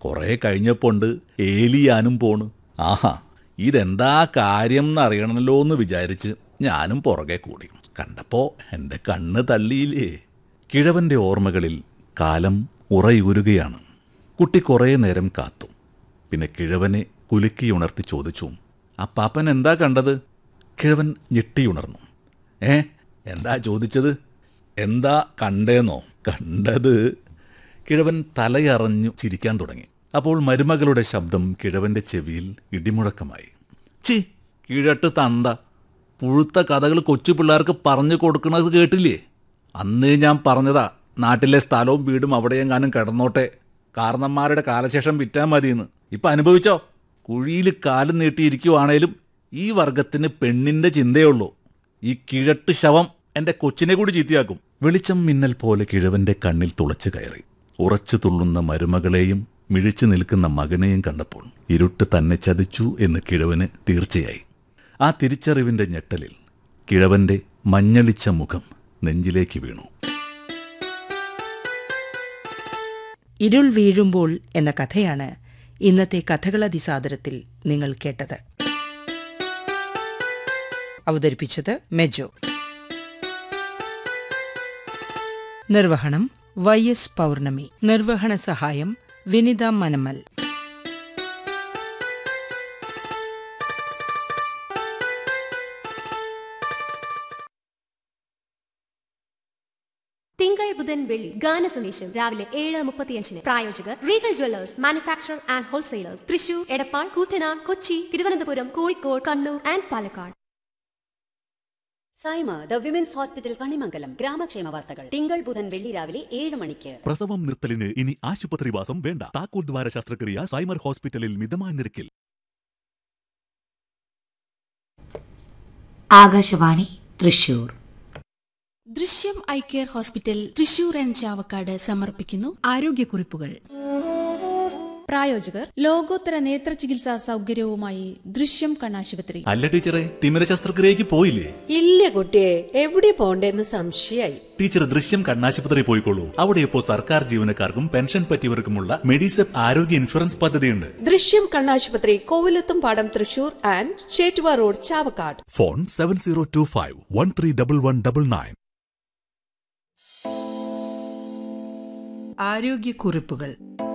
കുറേ കഴിഞ്ഞപ്പോണ്ട് ഏലിയാനും പോണ് ആഹാ ഇതെന്താ കാര്യം എന്നറിയണമല്ലോ എന്ന് വിചാരിച്ച് ഞാനും പുറകെ കൂടി കണ്ടപ്പോ എൻ്റെ കണ്ണ് തള്ളിയില്ലേ കിഴവന്റെ ഓർമ്മകളിൽ കാലം ഉറയൂരുകയാണ് കുട്ടി കുറേ നേരം കാത്തു പിന്നെ കിഴവനെ കുലുക്കിയുണർത്തി ചോദിച്ചു അപ്പാപ്പൻ എന്താ കണ്ടത് കിഴവൻ ഞെട്ടിയുണർന്നു ഏ എന്താ ചോദിച്ചത് എന്താ കണ്ടേന്നോ കണ്ടത് കിഴവൻ തലയറഞ്ഞു ചിരിക്കാൻ തുടങ്ങി അപ്പോൾ മരുമകളുടെ ശബ്ദം കിഴവന്റെ ചെവിയിൽ ഇടിമുഴക്കമായി ചി കിഴട്ട് തന്ത പുഴുത്ത കഥകൾ കൊച്ചു പിള്ളേർക്ക് പറഞ്ഞു കൊടുക്കുന്നത് കേട്ടില്ലേ അന്നേ ഞാൻ പറഞ്ഞതാ നാട്ടിലെ സ്ഥലവും വീടും അവിടെയെങ്ങാനും കിടന്നോട്ടെ കാരണന്മാരുടെ കാലശേഷം വിറ്റാൽ മതിയെന്ന് ഇപ്പം അനുഭവിച്ചോ കുഴിയിൽ കാലും നീട്ടിയിരിക്കുവാണേലും ഈ വർഗത്തിന് പെണ്ണിന്റെ ചിന്തയുള്ളൂ ഈ കിഴട്ട് ശവം എന്റെ കൊച്ചിനെ കൂടി ചീത്തയാക്കും വെളിച്ചം മിന്നൽ പോലെ കിഴവന്റെ കണ്ണിൽ തുളച്ചു കയറി ഉറച്ചു തുള്ളുന്ന മരുമകളെയും മിഴിച്ചു നിൽക്കുന്ന മകനെയും കണ്ടപ്പോൾ ഇരുട്ട് തന്നെ ചതിച്ചു എന്ന് കിഴവന് തീർച്ചയായി ആ തിരിച്ചറിവിന്റെ ഞെട്ടലിൽ കിഴവന്റെ മഞ്ഞളിച്ച മുഖം നെഞ്ചിലേക്ക് വീണു ഇരുൾ വീഴുമ്പോൾ എന്ന കഥയാണ് ഇന്നത്തെ കഥകളതിസാദരത്തിൽ നിങ്ങൾ കേട്ടത് അവതരിപ്പിച്ചത് മെജോ നിർവഹണം വൈ എസ് പൗർണമി നിർവഹണ സഹായം വിനിത മനമൽ തിങ്കൾ ബുധൻ വെള്ളി ഗാന സന്ദേശം രാവിലെ ഏഴ് മുപ്പത്തിയഞ്ചിന് പ്രായോജകർ Regal Jewellers manufacture and wholesalers Thrissur Edappal Koottanad Kochi Thiruvananthapuram Kozhikode Kannur and Palakkad Saima the women's hospital Kanimangalam ഗ്രാമക്ഷേമ വാർത്തകൾ തിങ്കൾ ബുധൻ വെള്ളി രാവിലെ ഏഴ് മണിക്ക് പ്രസവം നിർത്തലിന് ഇനി ആശുപത്രിവാസം വേണ്ട താക്കോൽ ദ്വാര ശസ്ത്രക്രിയ സൈമർ ഹോസ്പിറ്റലിൽ മിതമായ നിരക്കിൽ Akashvani Thrissur Drishyam eye care hospital Thrissur and Chavakkad സമർപ്പിക്കുന്നു ആരോഗ്യക്കുറിപ്പുകൾ പ്രായോജകർ ലോകോത്തര നേത്ര ചികിത്സാ സൗകര്യവുമായി ദൃശ്യം കണ്ണാശുപത്രി അല്ല ടീച്ചറെ തിമിര ശസ്ത്രക്രിയക്ക് പോയില്ലേ ഇല്ല കുട്ടിയെ എവിടെ പോണ്ടേന്ന് സംശയായി ടീച്ചർ ദൃശ്യം കണ്ണാശുപത്രി പോയിക്കോളൂ അവിടെ ഇപ്പോൾ സർക്കാർ ജീവനക്കാർക്കും പെൻഷൻ പറ്റിയവർക്കുമുള്ള മെഡിസെപ്പ് ആരോഗ്യ ഇൻഷുറൻസ് പദ്ധതിയുണ്ട് ദൃശ്യം കണ്ണാശുപത്രി Kovilathumpadam Thrissur and Chettuva road Chavakkad phone seven zero two five one three double one double nine ആരോഗ്യക്കുറിപ്പുകൾ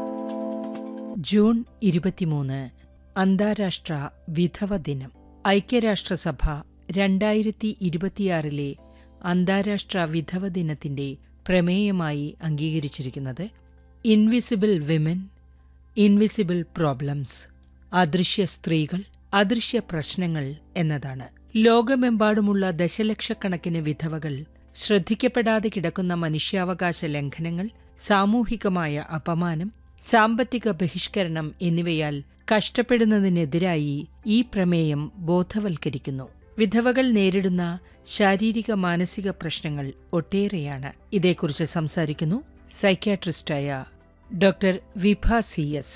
ജൂൺ ഇരുപത്തിമൂന്ന് അന്താരാഷ്ട്ര വിധവ ദിനം ഐക്യരാഷ്ട്രസഭ രണ്ടായിരത്തി ഇരുപത്തിയാറിലെ അന്താരാഷ്ട്ര വിധവ ദിനത്തിന്റെ പ്രമേയമായി അംഗീകരിച്ചിരിക്കുന്നത് ഇൻവിസിബിൾ വിമൻ ഇൻവിസിബിൾ പ്രോബ്ലംസ് അദൃശ്യ സ്ത്രീകൾ അദൃശ്യ പ്രശ്നങ്ങൾ എന്നതാണ് ലോകമെമ്പാടുമുള്ള ദശലക്ഷക്കണക്കിന് വിധവകൾ ശ്രദ്ധിക്കപ്പെടാതെ കിടക്കുന്ന മനുഷ്യാവകാശ ലംഘനങ്ങൾ സാമൂഹികമായ അപമാനം സാമ്പത്തിക ബഹിഷ്കരണം എന്നിവയാൽ കഷ്ടപ്പെടുന്നതിനെതിരായി ഈ പ്രമേയം ബോധവൽക്കരിക്കുന്നു വിധവകൾ നേരിടുന്ന ശാരീരിക മാനസിക പ്രശ്നങ്ങൾ ഒട്ടേറെയാണ് ഇതേക്കുറിച്ച് സംസാരിക്കുന്നു സൈക്യാട്രിസ്റ്റായ ഡോക്ടർ വിഭ സി എസ്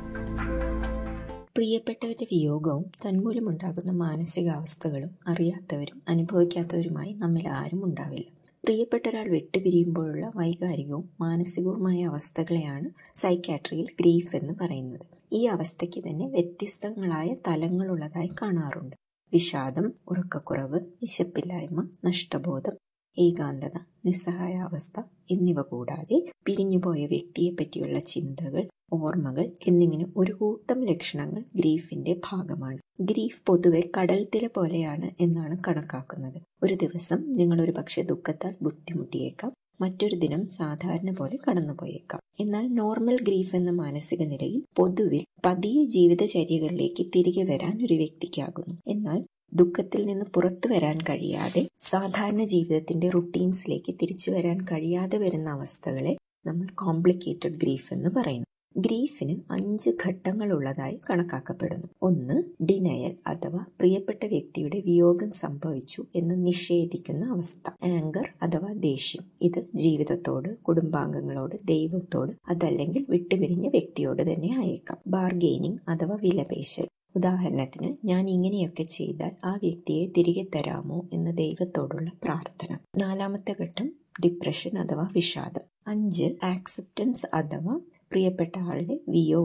പ്രിയപ്പെട്ടവരുടെ വിയോഗവും തന്മൂലമുണ്ടാകുന്ന മാനസികാവസ്ഥകളും അറിയാത്തവരും അനുഭവിക്കാത്തവരുമായി നമ്മിൽ ആരും ഉണ്ടാവില്ല പ്രിയപ്പെട്ട ഒരാൾ വിട്ടുപിരിയുമ്പോഴുള്ള വൈകാരികവും മാനസികവുമായ അവസ്ഥകളെയാണ് സൈക്കാട്രിയിൽ ഗ്രീഫ് എന്ന് പറയുന്നത് ഈ അവസ്ഥയ്ക്ക് തന്നെ വ്യത്യസ്തങ്ങളായ തലങ്ങളുള്ളതായി കാണാറുണ്ട് വിഷാദം ഉറക്കക്കുറവ് വിശപ്പില്ലായ്മ നഷ്ടബോധം ഏകാന്തത നിസ്സഹായാവസ്ഥ എന്നിവ കൂടാതെ പിരിഞ്ഞുപോയ വ്യക്തിയെ പറ്റിയുള്ള ചിന്തകൾ ഓർമ്മകൾ എന്നിങ്ങനെ ഒരു കൂട്ടം ലക്ഷണങ്ങൾ ഗ്രീഫിന്റെ ഭാഗമാണ് ഗ്രീഫ് പൊതുവെ കടൽ തിര പോലെയാണ് എന്നാണ് കണക്കാക്കുന്നത് ഒരു ദിവസം നിങ്ങൾ ഒരു പക്ഷെ ദുഃഖത്താൽ ബുദ്ധിമുട്ടിയേക്കാം മറ്റൊരു ദിനം സാധാരണ പോലെ കടന്നുപോയേക്കാം എന്നാൽ നോർമൽ ഗ്രീഫ് എന്ന മാനസിക നിലയിൽ പൊതുവിൽ പതിയെ ജീവിതചര്യകളിലേക്ക് തിരികെ വരാൻ ഒരു വ്യക്തിക്കാകുന്നു എന്നാൽ ദുഃഖത്തിൽ നിന്ന് പുറത്തു വരാൻ കഴിയാതെ സാധാരണ ജീവിതത്തിന്റെ റുട്ടീൻസിലേക്ക് തിരിച്ചു വരാൻ കഴിയാതെ വരുന്ന അവസ്ഥകളെ നമ്മൾ കോംപ്ലിക്കേറ്റഡ് ഗ്രീഫ് എന്ന് പറയുന്നു ഗ്രീഫിന് അഞ്ച് ഘട്ടങ്ങളുള്ളതായി കണക്കാക്കപ്പെടുന്നു ഒന്ന് ഡിനയൽ അഥവാ പ്രിയപ്പെട്ട വ്യക്തിയുടെ വിയോഗം സംഭവിച്ചു എന്ന് നിഷേധിക്കുന്ന അവസ്ഥ ആങ്കർ അഥവാ ദേഷ്യം ഇത് ജീവിതത്തോട് കുടുംബാംഗങ്ങളോട് ദൈവത്തോട് അതല്ലെങ്കിൽ വിട്ടുപിരിഞ്ഞ വ്യക്തിയോട് തന്നെ ആയേക്കാം ബാർഗെയിനിങ് അഥവാ വിലപേശൽ ഉദാഹരണത്തിന് ഞാൻ ഇങ്ങനെയൊക്കെ ചെയ്താൽ ആ വ്യക്തിയെ തിരികെ തരാമോ എന്ന ദൈവത്തോടുള്ള പ്രാർത്ഥന നാലാമത്തെ ഘട്ടം ഡിപ്രഷൻ അഥവാ വിഷാദം അഞ്ച് ആക്സെപ്റ്റൻസ് അഥവാ പ്രിയപ്പെട്ട ആളുടെ വിയോഗം